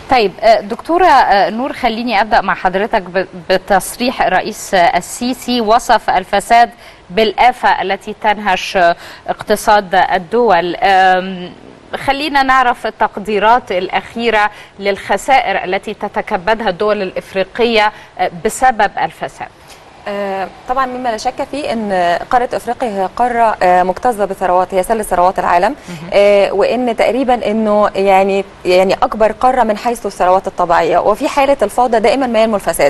طيب آه، دكتورة آه، نور خليني أبدأ مع حضرتك ب- بتصريح الرئيس آه، السيسي وصف الفساد بالآفة التي تنهش آه، اقتصاد الدول آم، خلينا نعرف التقديرات الأخيرة للخسائر التي تتكبدها الدول الإفريقية آه، بسبب الفساد آه، طبعا مما لا شك فيه ان قاره افريقيا هي قاره آه، مكتظه بثروات هي سله ثروات العالم آه، وان تقريبا انه يعني يعني اكبر قاره من حيث الثروات الطبيعيه وفي حاله الفوضى دائما ما ينمو الفساد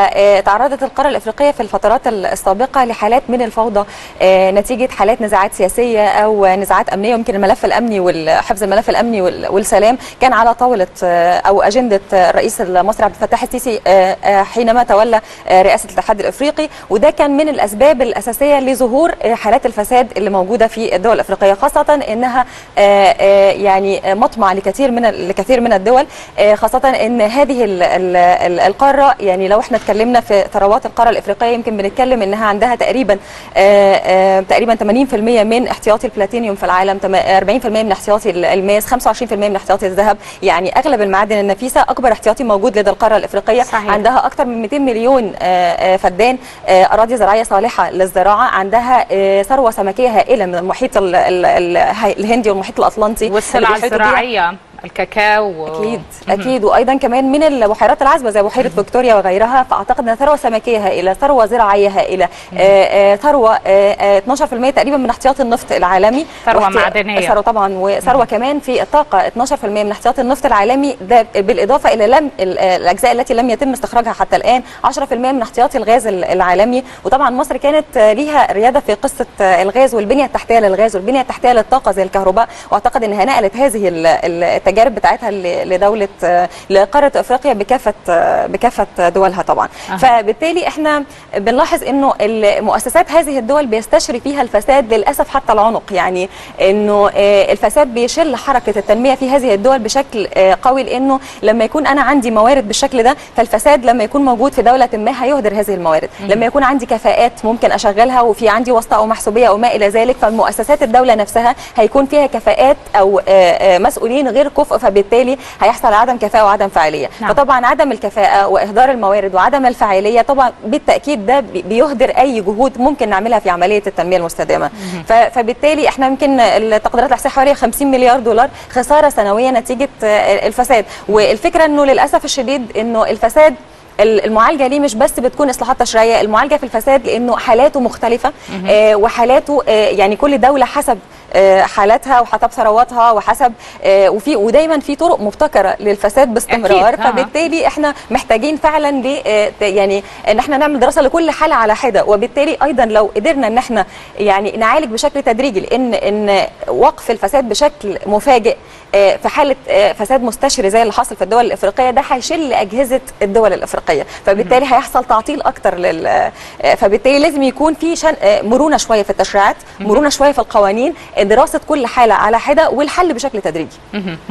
فتعرضت القاره الافريقيه في الفترات السابقه لحالات من الفوضى آه، نتيجه حالات نزاعات سياسيه او نزاعات امنيه ويمكن الملف الامني وحفظ الملف الامني وال- والسلام كان على طاوله آه، او اجنده الرئيس المصري عبد الفتاح السيسي آه، آه، حينما تولى آه، رئاسه الاتحاد الافريقي وده كان من الاسباب الاساسيه لظهور آه، حالات الفساد اللي موجوده في الدول الافريقيه خاصه انها آه، آه، يعني آه، مطمع لكثير من ال- لكثير من الدول آه، خاصه ان هذه ال- ال- ال- القاره يعني لو احنا اتكلمنا في ثروات القاره الافريقيه يمكن بنتكلم انها عندها تقريبا آه، آه، تقريبا 80% من احتياطي البلاتينيوم في العالم تم- 40% من احتياطي ال- الماس 25% من احتياطي الذهب يعني اغلب المعادن النفيسه اكبر احتياطي موجود لدى القاره الافريقيه صحيح. عندها اكثر من 200 مليون آه، آه، فدان آه، اراضي زراعيه صالحه للزراعه عندها آه، ثروه سمكيه هائله من المحيط ال- ال- ال- الهندي والمحيط الاطلنطي والسلع اللي بيحيطوا بيها. الزراعية الكاكاو اكيد اكيد وايضا كمان من البحيرات العذبه زي بحيره فيكتوريا وغيرها فاعتقد انها ثروه سمكيه هائله ثروه زراعيه هائله آه، آه، ثروه آه، آه، 12% تقريبا من احتياطي النفط العالمي ثروة واحتي- معدنية. ثروه طبعا وثروه كمان في الطاقه 12% من احتياطي النفط العالمي ده بالاضافه الى لم ال- آه، الاجزاء التي لم يتم استخراجها حتى الان 10% من احتياطي الغاز ال- العالمي وطبعا مصر كانت آه، ليها رياده في قصه آه، الغاز والبنيه التحتيه للغاز والبنيه التحتيه للطاقه زي الكهرباء واعتقد انها نقلت هذه ال- ال- التجارب بتاعتها ل- لدوله آه، لقاره افريقيا بكافه آه، بكافه دولها طبعا أها. فبالتالي احنا بنلاحظ انه المؤسسات هذه الدول بيستشري فيها الفساد للاسف حتى العنق يعني انه آه، الفساد بيشل حركه التنميه في هذه الدول بشكل آه، قوي لانه لما يكون انا عندي موارد بالشكل ده فالفساد لما يكون موجود في دوله ما هيهدر هذه الموارد لما يكون عندي كفاءات ممكن اشغلها وفي عندي واسطه او محسوبيه او ما الى ذلك فالمؤسسات الدوله نفسها هيكون فيها كفاءات او آه، آه، مسؤولين غير كفء فبالتالي هيحصل عدم كفاءه وعدم فاعليه نعم. فطبعا عدم الكفاءه واهدار الموارد وعدم الفاعليه طبعا بالتاكيد ده بي- بيهدر اي جهود ممكن نعملها في عمليه التنميه المستدامه ف- فبالتالي احنا يمكن التقديرات الاحصائيه حوالي 50 مليار دولار خساره سنويه نتيجه آه، الفساد والفكره انه للاسف الشديد انه الفساد ال- المعالجه ليه مش بس بتكون اصلاحات تشريعيه المعالجه في الفساد لانه حالاته مختلفه آه وحالاته آه يعني كل دوله حسب آه حالاتها وحسب ثرواتها وحسب آه وفي ودايما في طرق مبتكره للفساد باستمرار أكيد، آه. فبالتالي احنا محتاجين فعلا ل آه، ت- يعني ان احنا نعمل دراسه لكل حاله على حده وبالتالي ايضا لو قدرنا ان احنا يعني نعالج بشكل تدريجي لان ان وقف الفساد بشكل مفاجئ آه، في حاله آه، فساد مستشري زي اللي حصل في الدول الافريقيه ده هيشل اجهزه الدول الافريقيه فبالتالي هيحصل تعطيل اكتر لل آه، فبالتالي لازم يكون في شن... آه، مرونه شويه في التشريعات مرونه شويه في القوانين دراسه كل حاله على حده والحل بشكل تدريجي